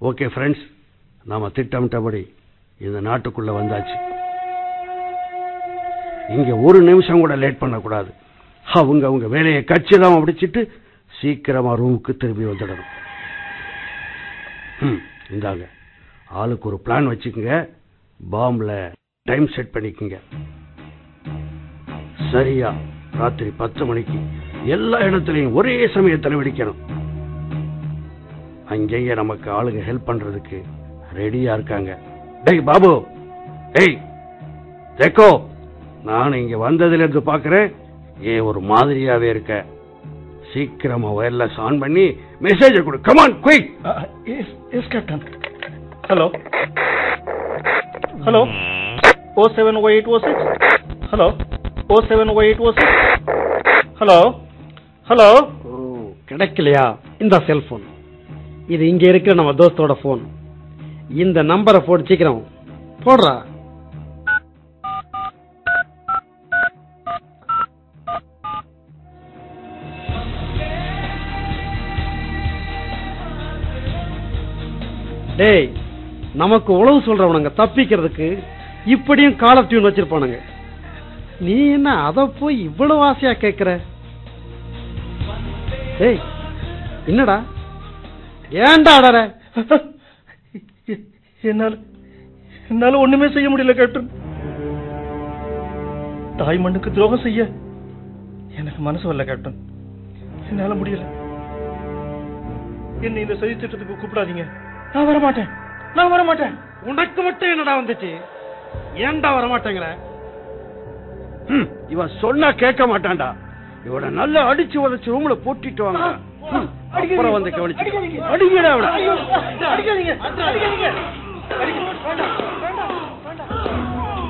okay friends நாம திட்டமிட்டபடி இந்த நாட்டுக்குள்ள வந்தாச்சு இங்க ஒரு நிமிஷம் கூட லேட் பண்ணக்கூடாது அவங்க அவங்க வேலையை கச்சிதமா முடிச்சிட்டு சீக்கிரமா ரூமுக்கு திரும்பி வந்துடணும் ம், இந்தாங்க ஆளுக்கு ஒரு பிளான் வச்சுக்கோங்க பாம்பில் டைம் செட் பண்ணிக்கோங்க சரியா ராத்திரி பத்து மணிக்கு எல்லா இடத்துலையும் ஒரே சமயத்தில் வெடிக்கணும் அங்கேயே நமக்கு ஆளுங்க ஹெல்ப் பண்றதுக்கு ரெடியா இருக்காங்க டேய் பாபு டேய் தேக்கோ நான் இங்க வந்ததுல இருந்து பாக்குறேன் ஏன் ஒரு மாதிரியாவே இருக்க சீக்கிரமா ஒயர்லெஸ் ஆன் பண்ணி மெசேஜ் கொடு come on quick yes yes captain hello hello oh seven oh eight oh six hello oh seven oh eight oh six hello hello oh கிடைக்கலையா இந்த செல்போன் இது இங்க இருக்கிற நம்ம தோஸ்தோட போன் இந்த நம்பரை போட்டு சீக்கிரம் போடுறா டேய் நமக்கு உழவு சொல்றவனுங்க தப்பிக்கிறதுக்கு இப்படியும் கால் ஆஃப் டியூன் வச்சிருப்பானுங்க நீ என்ன அத போய் இவ்வளவு ஆசையா கேக்குற டேய் என்னடா ஏன்டா அடற என்னால என்னால ஒண்ணுமே செய்ய முடியல கேப்டன் தாய் மண்ணுக்கு துரோகம் செய்ய எனக்கு மனசு வரல கேப்டன் என்னால முடியல என்னை இந்த சதி திட்டத்துக்கு கூப்பிடாதீங்க நான் வர மாட்டேன் நான் வர மாட்டேன் உனக்கு மட்டும் என்னடா வந்துச்சு ஏன்டா வர மாட்டேங்கிற ம், இவன் சொன்னா கேட்க மாட்டான்டா இவனை நல்லா அடிச்சு உதச்சு ரூம்ல போட்டிட்டு வாங்க ம், அப்புறம் வந்து கவனிச்சு அடிங்கடா அவனை அடிக்காதீங்க அடிக்காதீங்க